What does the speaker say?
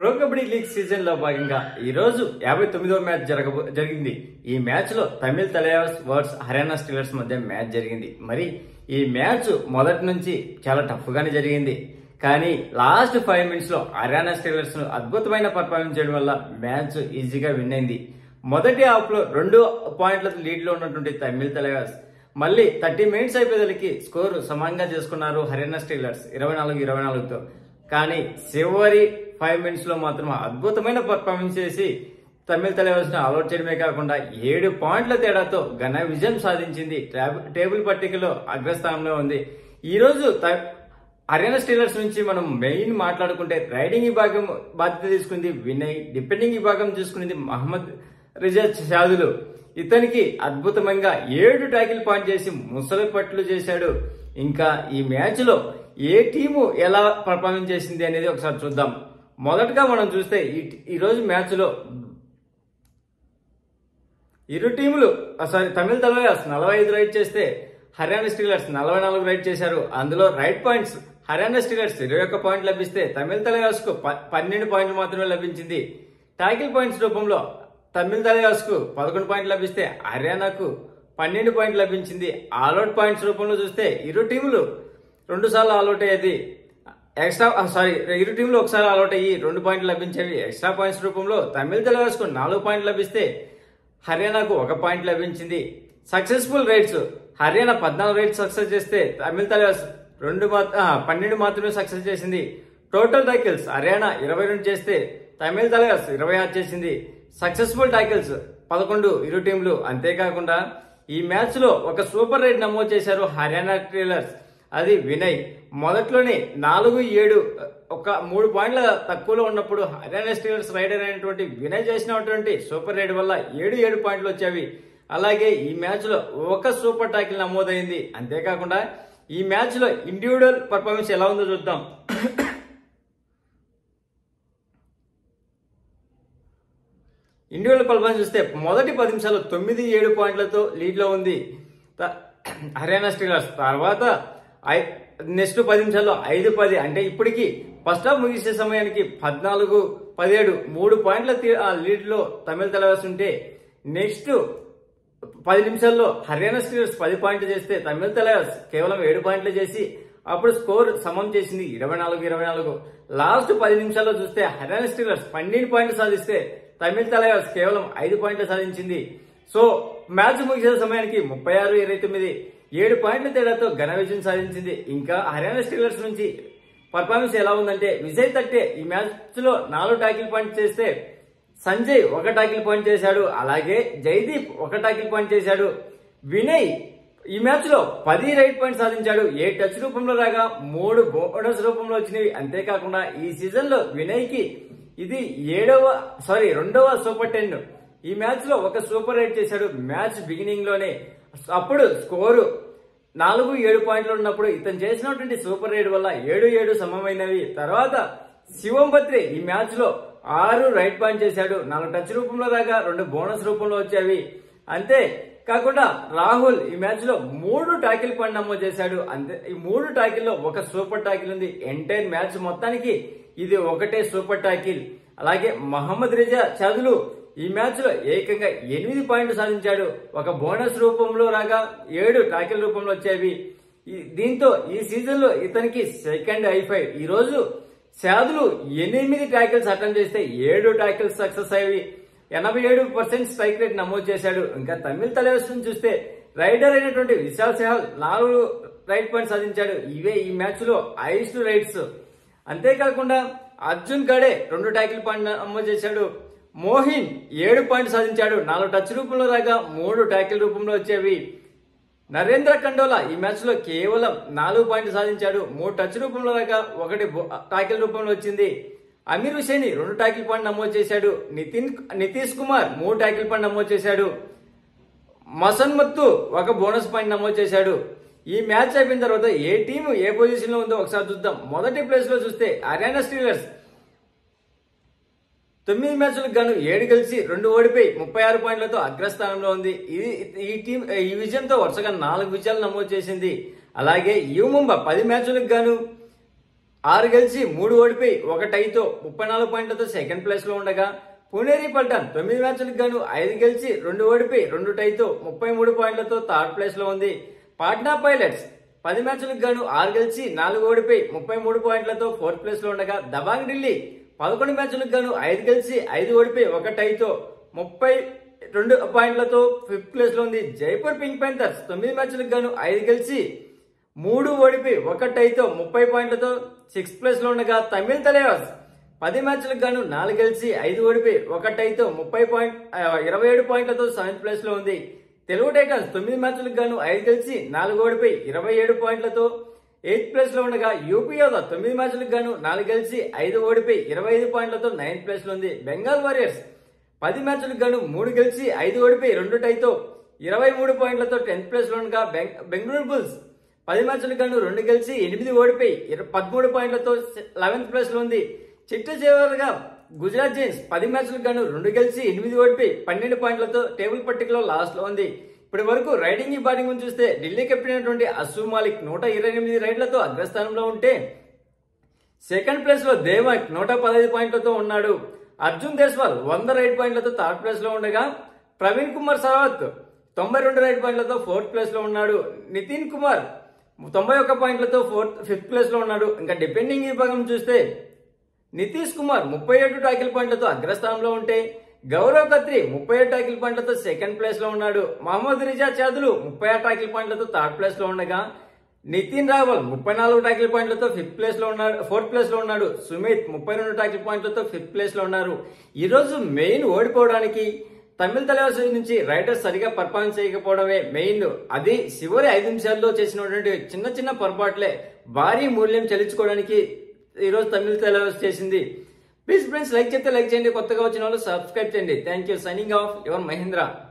pro kabaddi league season లో భాగంగా ఈ రోజు యాభై తొమ్మిదవ మ్యాచ్ జరగబో జరిగింది ఈ మ్యాచ్ లో తమిళ తలయాస్ వర్స్ హర్యానా స్టీలర్స్ మధ్య మ్యాచ్ జరిగింది మరి ఈ మ్యాచ్ మొదటి నుంచి చాలా టఫ్ గానే జరిగింది కానీ లాస్ట్ ఫైవ్ మినిట్స్ లో హర్యానా స్టీలర్స్ ను అద్భుతమైన పర్ఫార్మెన్స్ చేయడం వల్ల మ్యాచ్ ఈజీగా విన్ అయింది మొదటి హాఫ్ లో రెండు పాయింట్ల లీడ్ లో ఉన్నటువంటి తమిళ తలయాస్ మళ్ళీ థర్టీ మినిట్స్ అయిపోయేసరికి స్కోర్ సమానంగా చేసుకున్నారు హర్యానా స్టీలర్స్ ఇరవై నాలుగు ఇరవై నాలుగుతో కానీ చివరి ఫైవ్ మినిట్స్ లో మాత్రం అద్భుతమైన పర్ఫార్మెన్స్ చేసి తమిళ తలవాసిన అవుట్ చేయడమే కాకుండా ఏడు పాయింట్ల తేడాతో ఘన విజయం సాధించింది ట్రాబ్- టేబుల్ పట్టికలో అగ్రస్థానంలో ఉంది ఈ రోజు త- హర్యానా స్టీలర్స్ నుంచి మనం మెయిన్ మాట్లాడుకుంటే రైడింగ్ విభాగం బాధ్యత తీసుకుంది వినయ్ డిపెండింగ్ విభాగం తీసుకునేది మహమ్మద్ రిజాజ్ షాదులు ఇతనికి అద్భుతంగా ఏడు ట్యాకిల్ పాయింట్ చేసి ముసలి పట్లు చేశాడు ఇంకా ఈ మ్యాచ్ లో ఏ టీము ఎలా పర్ఫార్మెన్స్ చేసింది అనేది ఒకసారి చూద్దాం మొదటగా మనం చూస్తే ఈ ఈ రోజు మ్యాచ్ లో ఇరు టీములు సారీ తమిళ తలవాస్ నలభై ఐదు రైట్ చేస్తే హర్యానా స్టీలర్స్ నలభై నాలుగు రైట్ చేశారు అందులో రైట్ పాయింట్స్ హర్యానా స్టీలర్స్ ఇరవై ఒక్క పాయింట్ లభిస్తే తమిళ తలవాస్ కు పన్నెండు పాయింట్లు మాత్రమే లభించింది టాకిల్ పాయింట్స్ రూపంలో తమిళ తలవాస్ కు పదకొండు పాయింట్లు లభిస్తే హర్యానాకు పన్నెండు పాయింట్లు లభించింది ఆల్అౌట్ పాయింట్స్ రూపంలో చూస్తే ఇరు టీములు రెండు సార్లు ఆల్అౌట్ అయ్యేది ఎక్స్ట్రా సారీ ఇరు టీంలు ఒకసారి ఆల్అౌట్ అయ్యి రెండు పాయింట్లు లభించేవి ఎక్స్ట్రా పాయింట్స్ రూపంలో తమిళ తలవాస్కు నాలుగు పాయింట్లు లభిస్తే హర్యానాకు ఒక పాయింట్ లభించింది సక్సెస్ఫుల్ రైడ్స్ హర్యానా పద్నాలుగు రైడ్స్ సక్సెస్ చేస్తే తమిళ తలవాస్ రెండు మాత్- ఆ, పన్నెండు మాత్రమే సక్సెస్ చేసింది టోటల్ టైకిల్స్ హర్యానా ఇరవై రెండు చేస్తే తమిళ తలవాస్ ఇరవై ఆరు చేసింది సక్సెస్ఫుల్ టైకిల్స్ పదకొండు ఇరు టీంలు అంతేకాకుండా ఈ మ్యాచ్ లో ఒక సూపర్ రైడ్ నమోదు చేశారు హర్యానా ట్రైలర్స్ అది వినయ్ మొదట్లోనే నాలుగు ఏడు ఒక మూడు పాయింట్ల తక్కువలో ఉన్నప్పుడు హర్యానా స్టీలర్స్ రైడర్ అయినటువంటి వినయ్ చేసినటువంటి సూపర్ రైడ్ వల్ల ఏడు ఏడు పాయింట్లు వచ్చేవి అలాగే ఈ మ్యాచ్ లో ఒక సూపర్ టాకిల్ నమోదైంది అంతేకాకుండా ఈ మ్యాచ్ లో ఇండివిజువల్ పర్ఫార్మెన్స్ ఎలా ఉందో చూద్దాం ఇండివిజువల్ పర్ఫార్మెన్స్ చూస్తే మొదటి పది నిమిషాలు తొమ్మిది ఏడు పాయింట్లతో లీడ్ లో ఉంది త- హర్యానా స్టీలర్స్ తర్వాత ఐ- నెక్స్ట్ పది నిమిషాల్లో ఐదు పది అంటే ఇప్పటికి ఫస్ట్ హాఫ్ ముగిసే సమయానికి పద్నాలుగు పదిహేడు మూడు పాయింట్ల తీ- ఆ లీడ్ లో తమిళ తెలవాల్సి ఉంటే నెక్స్ట్ పది నిమిషాల్లో హర్యానా స్టీలర్స్ పది పాయింట్లు చేస్తే తమిళ తెలవాస్ కేవలం ఏడు పాయింట్లు చేసి అప్పుడు స్కోర్ సమం చేసింది ఇరవై నాలుగు ఇరవై నాలుగు లాస్ట్ పది నిమిషాల్లో చూస్తే హర్యానా స్టీలర్స్ పన్నెండు పాయింట్లు సాధిస్తే తమిళ తెలవాస్ కేవలం ఐదు పాయింట్లు సాధించింది సో మ్యాచ్ ముగిసే సమయానికి ముప్పై ఆరు ఇరవై తొమ్మిది ఏడు పాయింట్ల తేడాతో ఘన విజయం సాధించింది ఇంకా హర్యానా స్టీలర్స్ నుంచి పర్ఫార్మెన్స్ ఎలా ఉందంటే విజయ్ తట్టే ఈ మ్యాచ్ లో నాలుగు టాకిల్ పాయింట్ చేస్తే సంజయ్ ఒక టాకిల్ పాయింట్ చేశాడు అలాగే జైదీప్ ఒక టాకిల్ పాయింట్ చేశాడు వినయ్ ఈ మ్యాచ్ లో పది రైట్ పాయింట్ సాధించాడు ఏ టచ్ రూపంలో రాగా మూడు బోనస్ రూపంలో వచ్చినవి అంతేకాకుండా ఈ సీజన్ లో వినయ్ కి ఇది ఏడవ సారీ రెండవ సూపర్ టెన్ ఈ మ్యాచ్ లో ఒక సూపర్ రైట్ చేశాడు మ్యాచ్ బిగినింగ్ లోనే అప్పుడు స్కోరు నాలుగు ఏడు పాయింట్లు ఉన్నప్పుడు ఇతను చేసినటువంటి సూపర్ రైడ్ వల్ల ఏడు ఏడు సమమైనవి తర్వాత శివం బత్రి ఈ మ్యాచ్ లో ఆరు రైట్ పాయింట్ చేశాడు నాలుగు టచ్ రూపంలో రాగా రెండు బోనస్ రూపంలో వచ్చేవి అంతే కాకుండా రాహుల్ ఈ మ్యాచ్ లో మూడు టాకిల్ పాయింట్ నమోదు చేశాడు అంతే ఈ మూడు టాకిల్ లో ఒక సూపర్ టాకిల్ ఉంది ఎంటైర్ మ్యాచ్ మొత్తానికి ఇది ఒకటే సూపర్ టాకిల్ అలాగే మహమ్మద్ రిజా చదులు ఈ మ్యాచ్ లో ఏకంగా ఎనిమిది పాయింట్లు సాధించాడు ఒక బోనస్ రూపంలో రాగా ఏడు టాకిల్ రూపంలో వచ్చేవి ఈ- దీంతో ఈ సీజన్ లో ఇతనికి సెకండ్ ఐఫై ఈ రోజు శాదులు ఎనిమిది ట్యాకిల్స్ అటెంప్ట్ చేస్తే ఏడు ట్యాకిల్స్ సక్సెస్ అయ్యి ఎనభై ఏడు పర్సెంట్ స్ట్రైక్ రేట్ నమోదు చేశాడు ఇంకా తమిళ తలవేసుకుని చూస్తే రైడర్ అయినటువంటి విశాల్ సెహల్ నాలుగు రైట్ పాయింట్ సాధించాడు ఇవే ఈ మ్యాచ్ లో హైయెస్ట్ రైట్స్ అంతేకాకుండా అర్జున్ గడే రెండు ట్యాకిల్ పాయింట్ నమోదు చేశాడు మోహిన్ ఏడు పాయింట్ సాధించాడు నాలుగు టచ్ రూపంలో రాగా మూడు ట్యాకిల్ రూపంలో వచ్చేవి నరేంద్ర కండోలా ఈ మ్యాచ్ లో కేవలం నాలుగు పాయింట్లు సాధించాడు మూడు టచ్ రూపంలో రాగా ఒకటి బో- టాకిల్ రూపంలో వచ్చింది అమీర్ హుసేని రెండు టాకిల్ పాయింట్ నమోదు చేశాడు నితిన్ నితీష్ కుమార్ మూడు టాకిల్ పాయింట్ నమోదు చేశాడు మసన్మత్తు ఒక బోనస్ పాయింట్ నమోదు చేశాడు ఈ మ్యాచ్ అయిపోయిన తర్వాత ఏ టీం ఏ పొజిషన్ లో ఉందో ఒకసారి చూద్దాం మొదటి ప్లేస్ లో చూస్తే హర్యానా స్టీలర్స్ తొమ్మిది మ్యాచ్లకు గాను ఏడు గెలిచి రెండు ఓడిపోయి ముప్పై ఆరు పాయింట్లతో అగ్రస్థానంలో ఉంది ఇది ఈ టీం ఈ విజయంతో వరుసగా నాలుగు విజయాలు నమోదు చేసింది అలాగే యూ ముంబా పది మ్యాచ్లకు గాను ఆరు గెలిచి మూడు ఓడిపోయి ఒక టైతో ముప్పై నాలుగు పాయింట్లతో సెకండ్ ప్లేస్ లో ఉండగా పునేరి పల్టన్ తొమ్మిది మ్యాచ్లకు గాను ఐదు గెలిచి రెండు ఓడిపోయి రెండు టైతో ముప్పై మూడు పాయింట్లతో థర్డ్ ప్లేస్ లో ఉంది పాట్నా పైలట్స్ పది మ్యాచ్లకు గాను ఆరు గెలిచి నాలుగు ఓడిపోయి ముప్పై మూడు పాయింట్లతో ఫోర్త్ ప్లేస్ లో ఉండగా దబాంగ్ ఢిల్లీ పదకొండు మ్యాచ్లకు గాను ఐదు గెలిచి ఐదు ఓడిపోయి ఒక టైతో ముప్పై రెండు పాయింట్లతో ఫిఫ్త్ ప్లేస్ లో ఉంది జైపూర్ పింక్ ప్యాంథర్స్ తొమ్మిది మ్యాచ్లకు గాను ఐదు గెలిచి మూడు ఓడిపోయి ఒక టైతో ముప్పై పాయింట్లతో సిక్స్త్ ప్లేస్ లో ఉండగా తమిళ తలేవాస్ పది మ్యాచ్లకు గాను నాలుగు గెలిచి ఐదు ఓడిపోయి ఒక టైతో ముప్పై పాయింట్ ఆ, ఇరవై ఏడు పాయింట్లతో సెవెంత్ ప్లేస్ లో ఉంది తెలుగు టైటన్స్ తొమ్మిది మ్యాచ్లకు గాను ఐదు గెలిచి నాలుగు ఓడిపోయి ఇరవై ఏడు పాయింట్లతో ఎయిత్ ప్లేస్ లో ఉండగా యూపీ యోధ తొమ్మిది మ్యాచ్లకు గాను నాలుగు గెలిచి ఐదు ఓడిపోయి ఇరవై ఐదు పాయింట్లతో నైన్త్ ప్లేస్ లో ఉంది బెంగాల్ వారియర్స్ పది మ్యాచ్లకు గాను మూడు గెలిచి ఐదు ఓడిపోయి రెండు టైతో ఇరవై మూడు పాయింట్లతో టెన్త్ ప్లేస్ లో ఉండగా బెంగ- బెంగళూరు బుల్స్ పది మ్యాచ్లకు గాను రెండు గెలిచి ఎనిమిది ఓడిపోయి ఇర- పదమూడు పాయింట్లతో లెవెన్త్ ప్లేస్ లో ఉంది చిట్ట చివరిగా గుజరాత్ జైన్స్ పది మ్యాచ్లకు గాను రెండు గెలిచి ఎనిమిది ఓడిపోయి పన్నెండు పాయింట్లతో టేబుల్ పట్టికలో లాస్ట్ లో ఉంది ఇప్పటి వరకు రైడింగ్ ఈ బ్యాటింగ్ గురించి చూస్తే ఢిల్లీ కెప్టెన్ అయినటువంటి అసు మాలిక్ నూట ఇరవై ఎనిమిది రైడ్లతో అగ్రస్థానంలో ఉంటే సెకండ్ ప్లేస్ లో దేవాక్ నూట పదహైదు పాయింట్లతో ఉన్నాడు అర్జున్ దేశ్వాల్ వంద రైడ్ పాయింట్లతో థర్డ్ ప్లేస్ లో ఉండగా ప్రవీణ్ కుమార్ సరావత్ తొంభై రెండు రైడ్ పాయింట్లతో ఫోర్త్ ప్లేస్ లో ఉన్నాడు నితిన్ కుమార్ తొంభై ఒక్క పాయింట్లతో ఫోర్త్ ఫిఫ్త్ ప్లేస్ లో ఉన్నాడు ఇంకా డిపెండింగ్ విభాగం చూస్తే నితీష్ కుమార్ ముప్పై ఏడు టాకిల్ పాయింట్లతో అగ్రస్థానంలో ఉంటే గౌరవ్ ఖత్రి ముప్పై ఏడు టాకిల్ పాయింట్లతో సెకండ్ ప్లేస్ లో ఉన్నాడు మహమ్మద్ రిజా చాదులు ముప్పై ఆరు టాకిల్ పాయింట్లతో థర్డ్ ప్లేస్ లో ఉండగా నితిన్ రావల్ ముప్పై నాలుగు టాకిల్ పాయింట్లతో ఫిఫ్త్ ప్లేస్ లో ఉన్నాడు ఫోర్త్ ప్లేస్ లో ఉన్నాడు సుమిత్ ముప్పై రెండు టాకిల్ పాయింట్లతో ఫిఫ్త్ ప్లేస్ లో ఉన్నారు ఈ రోజు మెయిన్ ఓడిపోవడానికి తమిళ తలవాసి నుంచి రైడర్స్ సరిగా పర్ఫార్మెన్స్ చేయకపోవడమే మెయిన్ అది చివరి ఐదు నిమిషాల్లో చేసినటువంటి చిన్న చిన్న పొరపాట్లే భారీ మూల్యం చెల్లించుకోవడానికి ఈ రోజు తమిళ తలవాసి చేసింది ప్లీజ్ ఫ్రెండ్స్ లైక్ చేస్తే లైక్ చేయండి కొత్తగా వచ్చిన వాళ్ళు సబ్స్క్రైబ్ చేయండి thank you signing off your Mahindra